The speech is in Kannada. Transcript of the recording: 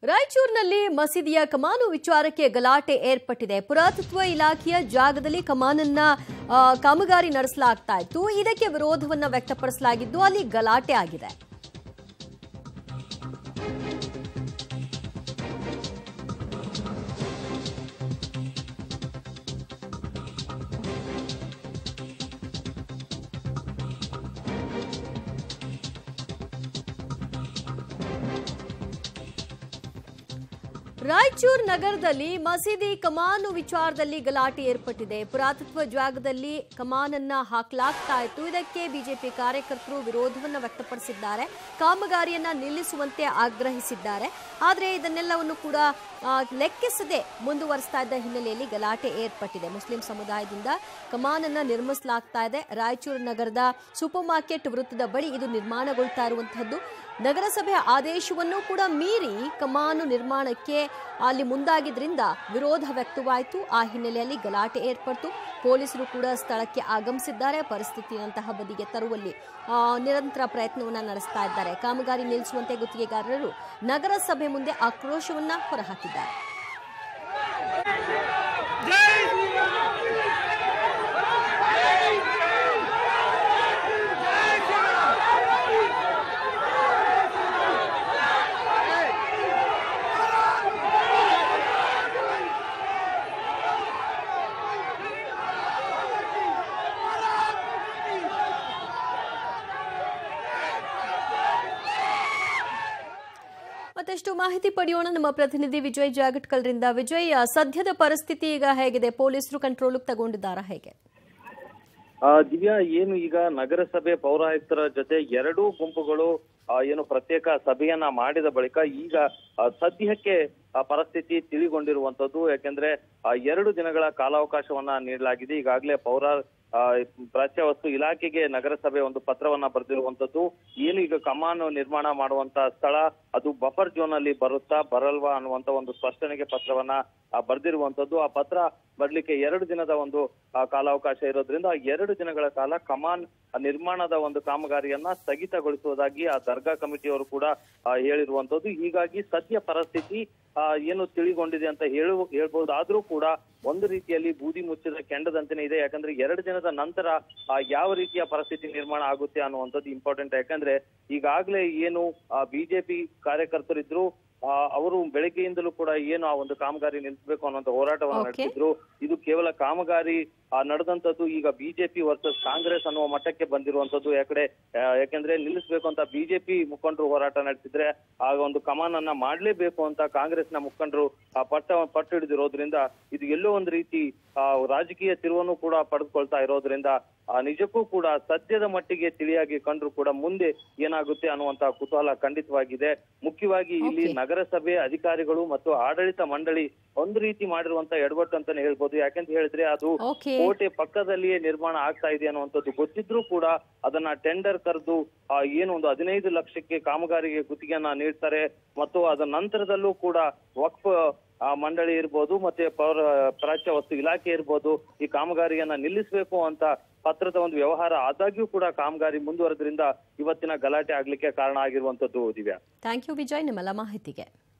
ರಾಯಚೂರಿನಲ್ಲಿ ಮಸೀದಿಯ ಕಮಾನು ವಿಚಾರಕ್ಕೆ ಗಲಾಟೆ ಏರ್ಪಟ್ಟಿದೆ ಪುರಾತತ್ವ ಇಲಾಖೆಯ ಜಾಗದಲ್ಲಿ ಕಮಾನನ್ನ ಆ, ಕಾಮಗಾರಿ ನಡೆಸಲಾಗ್ತಾ ಇತ್ತು ಇದಕ್ಕೆ ವಿರೋಧವನ್ನ ವ್ಯಕ್ತಪಡಿಸಲಾಗಿದ್ದು ಅಲ್ಲಿ ಗಲಾಟೆ ಆಗಿದೆ ರಾಯಚೂರು ನಗರದಲ್ಲಿ ಮಸೀದಿ ಕಮಾನು ವಿಚಾರದಲ್ಲಿ ಗಲಾಟೆ ಏರ್ಪಟ್ಟಿದೆ ಪುರಾತತ್ವ ಜಾಗದಲ್ಲಿ ಕಮಾನನ್ನ ಹಾಕಲಾಗ್ತಾ ಇತ್ತು ಇದಕ್ಕೆ ಬಿಜೆಪಿ ಕಾರ್ಯಕರ್ತರು ವಿರೋಧವನ್ನ ವ್ಯಕ್ತಪಡಿಸಿದ್ದಾರೆ ಕಾಮಗಾರಿಯನ್ನ ನಿಲ್ಲಿಸುವಂತೆ ಆಗ್ರಹಿಸಿದ್ದಾರೆ ಆದರೆ ಇದನ್ನೆಲ್ಲವನ್ನು ಕೂಡ ಆ, ಲೆಕ್ಕಿಸದೆ ಮುಂದುವರಿಸ್ತಾ ಇದ್ದ ಹಿನ್ನೆಲೆಯಲ್ಲಿ ಗಲಾಟೆ ಏರ್ಪಟ್ಟಿದೆ ಮುಸ್ಲಿಂ ಸಮುದಾಯದಿಂದ ಕಮಾನನ್ನ ನಿರ್ಮಿಸಲಾಗ್ತಾ ಇದೆ ರಾಯಚೂರು ನಗರದ ಸೂಪರ್ ಮಾರ್ಕೆಟ್ ವೃತ್ತದ ಬಳಿ ಇದು ನಿರ್ಮಾಣಗೊಳ್ತಾ ಇರುವಂತಹದ್ದು ನಗರಸಭೆ ಆದೇಶವನ್ನು ಕೂಡ ಮೀರಿ ಕಮಾನು ನಿರ್ಮಾಣಕ್ಕೆ ಅಲ್ಲಿ ಮುಂದಾಗಿದ್ರಿಂದ ವಿರೋಧ ವ್ಯಕ್ತವಾಯಿತು ಆ ಹಿನ್ನೆಲೆಯಲ್ಲಿ ಗಲಾಟೆ ಏರ್ಪಟ್ಟು ಪೊಲೀಸರು ಕೂಡ ಸ್ಥಳಕ್ಕೆ ಆಗಮಿಸಿದ್ದಾರೆ ಪರಿಸ್ಥಿತಿಯಂತಹ ಬದಿಗೆ ತರುವಲ್ಲಿ ಆ, ನಿರಂತರ ಪ್ರಯತ್ನವನ್ನ ನಡೆಸ್ತಾ ಇದ್ದಾರೆ ಕಾಮಗಾರಿ ನಿಲ್ಲಿಸುವಂತೆ ಗುತ್ತಿಗೆಗಾರರು ನಗರಸಭೆ ಮುಂದೆ ಆಕ್ರೋಶವನ್ನ ಹೊರಹಾಕಿದ್ದಾರೆ ಮತ್ತಷ್ಟು ಮಾಹಿತಿ ಪಡೆಯೋಣ ನಮ್ಮ ಪ್ರತಿನಿಧಿ ವಿಜಯ್ ಜಾಗಟ್ಕಲ್ರಿಂದ ವಿಜಯ್ ಆ, ಸದ್ಯದ ಪರಿಸ್ಥಿತಿ ಈಗ ಹೇಗಿದೆ ಪೊಲೀಸರು ಕಂಟ್ರೋಲ್ ತಗೊಂಡಿದ್ದಾರಾ ಹೇಗೆ ಆ, ದಿವ್ಯಾ ಏನು ಈಗ ನಗರಸಭೆ ಪೌರಾಯುಕ್ತರ ಜೊತೆ ಎರಡೂ ಗುಂಪುಗಳು ಆ, ಏನು ಪ್ರತ್ಯೇಕ ಸಭೆಯನ್ನ ಮಾಡಿದ ಬಳಿಕ ಈಗ ಆ, ಸದ್ಯಕ್ಕೆ ಆ ಪರಿಸ್ಥಿತಿ ತಿಳಿಗೊಂಡಿರುವಂತದ್ದು ಯಾಕೆಂದ್ರೆ ಆ, ಎರಡು ದಿನಗಳ ಕಾಲಾವಕಾಶವನ್ನ ನೀಡಲಾಗಿದೆ ಈಗಾಗಲೇ ಪೌರ ಆ, ಪ್ರಾಚ್ಯ ವಸ್ತು ಇಲಾಖೆಗೆ ನಗರಸಭೆ ಒಂದು ಪತ್ರವನ್ನ ಬರೆದಿರುವಂತದ್ದು ಏನು ಈಗ ಕಮಾನು ನಿರ್ಮಾಣ ಮಾಡುವಂತ ಸ್ಥಳ ಅದು ಬಫರ್ ಝೋನ್ ಅಲ್ಲಿ ಬರುತ್ತಾ ಬರಲ್ವಾ ಅನ್ನುವಂತ ಒಂದು ಸ್ಪಷ್ಟನೆಗೆ ಪತ್ರವನ್ನ ಆ, ಬರ್ದಿರುವಂತದ್ದು ಆ ಪತ್ರ ಬರ್ಲಿಕ್ಕೆ ಎರಡು ದಿನದ ಒಂದು ಆ, ಕಾಲಾವಕಾಶ ಇರೋದ್ರಿಂದ ಆ ಎರಡು ದಿನಗಳ ಕಾಲ ಕಮಾನ್ ನಿರ್ಮಾಣದ ಒಂದು ಕಾಮಗಾರಿಯನ್ನ ಸ್ಥಗಿತಗೊಳಿಸುವುದಾಗಿ ಆ ದರ್ಗಾ ಕಮಿಟಿಯವರು ಕೂಡ ಆ, ಹೇಳಿರುವಂತದ್ದು ಹೀಗಾಗಿ ಸದ್ಯ ಪರಿಸ್ಥಿತಿ ಆ, ಏನು ತಿಳಿಗೊಂಡಿದೆ ಅಂತ ಹೇಳು ಹೇಳ್ಬಹುದು ಆದ್ರೂ ಕೂಡ ಒಂದು ರೀತಿಯಲ್ಲಿ ಬೂದಿ ಮುಚ್ಚಿದ ಕೆಂಡದಂತೆನೇ ಇದೆ ಯಾಕಂದ್ರೆ ಎರಡು ದಿನದ ನಂತರ ಆ, ಯಾವ ರೀತಿಯ ಪರಿಸ್ಥಿತಿ ನಿರ್ಮಾಣ ಆಗುತ್ತೆ ಅನ್ನುವಂಥದ್ದು ಇಂಪಾರ್ಟೆಂಟ್ ಯಾಕಂದ್ರೆ ಈಗಾಗಲೇ ಏನು ಬಿಜೆಪಿ ಕಾರ್ಯಕರ್ತರಿದ್ರು ಆ, ಅವರು ಬೆಳಗ್ಗೆಯಿಂದಲೂ ಕೂಡ ಏನು ಆ ಒಂದು ಕಾಮಗಾರಿ ನಿಲ್ಲಿಸಬೇಕು ಅನ್ನುವಂತ ಹೋರಾಟವನ್ನು Okay. ನಡೆಸಿದ್ರು ಇದು ಕೇವಲ ಕಾಮಗಾರಿ ಆ, ನಡೆದಂತದ್ದು ಈಗ ಬಿಜೆಪಿ ವರ್ಸಸ್ ಕಾಂಗ್ರೆಸ್ ಅನ್ನುವ ಮಟ್ಟಕ್ಕೆ ಬಂದಿರುವಂತದ್ದು ಯಾಕಡೆ ಆ, ಯಾಕೆಂದ್ರೆ ನಿಲ್ಲಿಸಬೇಕು ಅಂತ ಬಿಜೆಪಿ ಮುಖಂಡರು ಹೋರಾಟ ನಡೆಸಿದ್ರೆ ಆಗ ಒಂದು ಕಮಾನನ್ನ ಮಾಡ್ಲೇಬೇಕು ಅಂತ ಕಾಂಗ್ರೆಸ್ನ ಮುಖಂಡರು ಆ ಪಟ್ಟ ಪಟ್ಟು ಹಿಡಿದಿರೋದ್ರಿಂದ ಇದು ಎಲ್ಲೋ ಒಂದು ರೀತಿ ಆ, ರಾಜಕೀಯ ತಿರುವನ್ನು ಕೂಡ ಪಡೆದುಕೊಳ್ತಾ ಇರೋದ್ರಿಂದ ಆ, ನಿಜಕ್ಕೂ ಕೂಡ ಸದ್ಯದ ಮಟ್ಟಿಗೆ ತಿಳಿಯಾಗಿ ಕಂಡ್ರು ಕೂಡ ಮುಂದೆ ಏನಾಗುತ್ತೆ ಅನ್ನುವಂತ ಕುತೂಹಲ ಖಂಡಿತವಾಗಿದೆ ಮುಖ್ಯವಾಗಿ ಇಲ್ಲಿ Okay. ನಗರಸಭೆ ಅಧಿಕಾರಿಗಳು ಮತ್ತು ಆಡಳಿತ ಮಂಡಳಿ ಒಂದು ರೀತಿ ಮಾಡಿರುವಂತ ಎಡವಟ್ಟು ಅಂತಾನೆ ಹೇಳ್ಬೋದು ಯಾಕೆಂತ ಹೇಳಿದ್ರೆ ಅದು ಓಕೆ ಕೋಟೆ ಪಕ್ಕದಲ್ಲಿಯೇ ನಿರ್ಮಾಣ ಆಗ್ತಾ ಇದೆ ಅನ್ನುವಂಥದ್ದು ಗೊತ್ತಿದ್ರೂ ಕೂಡ ಅದನ್ನ ಟೆಂಡರ್ ಕರೆದು ಆ, ಏನು ಒಂದು ಹದಿನೈದು ಲಕ್ಷಕ್ಕೆ ಕಾಮಗಾರಿಗೆ ಗುತ್ತಿಗೆಯನ್ನ ನೀಡ್ತಾರೆ ಮತ್ತು ಅದರ ನಂತರದಲ್ಲೂ ಕೂಡ ವಕ್ಫ್ ಆ, ಮಂಡಳಿ ಇರ್ಬೋದು ಮತ್ತೆ ಪೌರ ಪ್ರಾಚ್ಯ ವಸ್ತು ಇಲಾಖೆ ಇರ್ಬೋದು ಈ ಕಾಮಗಾರಿಯನ್ನ ನಿಲ್ಲಿಸಬೇಕು ಅಂತ ಪತ್ರದ ಒಂದು ವ್ಯವಹಾರ ಆದಾಗ್ಯೂ ಕೂಡ ಕಾಮಗಾರಿ ಮುಂದುವರೆದ್ರಿಂದ ಇವತ್ತಿನ ಗಲಾಟೆ ಆಗ್ಲಿಕ್ಕೆ ಕಾರಣ ಆಗಿರುವಂತದ್ದು ದಿವ್ಯಾ ಥ್ಯಾಂಕ್ ಯು ವಿಜಯ್ ನಿಮ್ಮೆಲ್ಲ ಮಾಹಿತಿಗೆ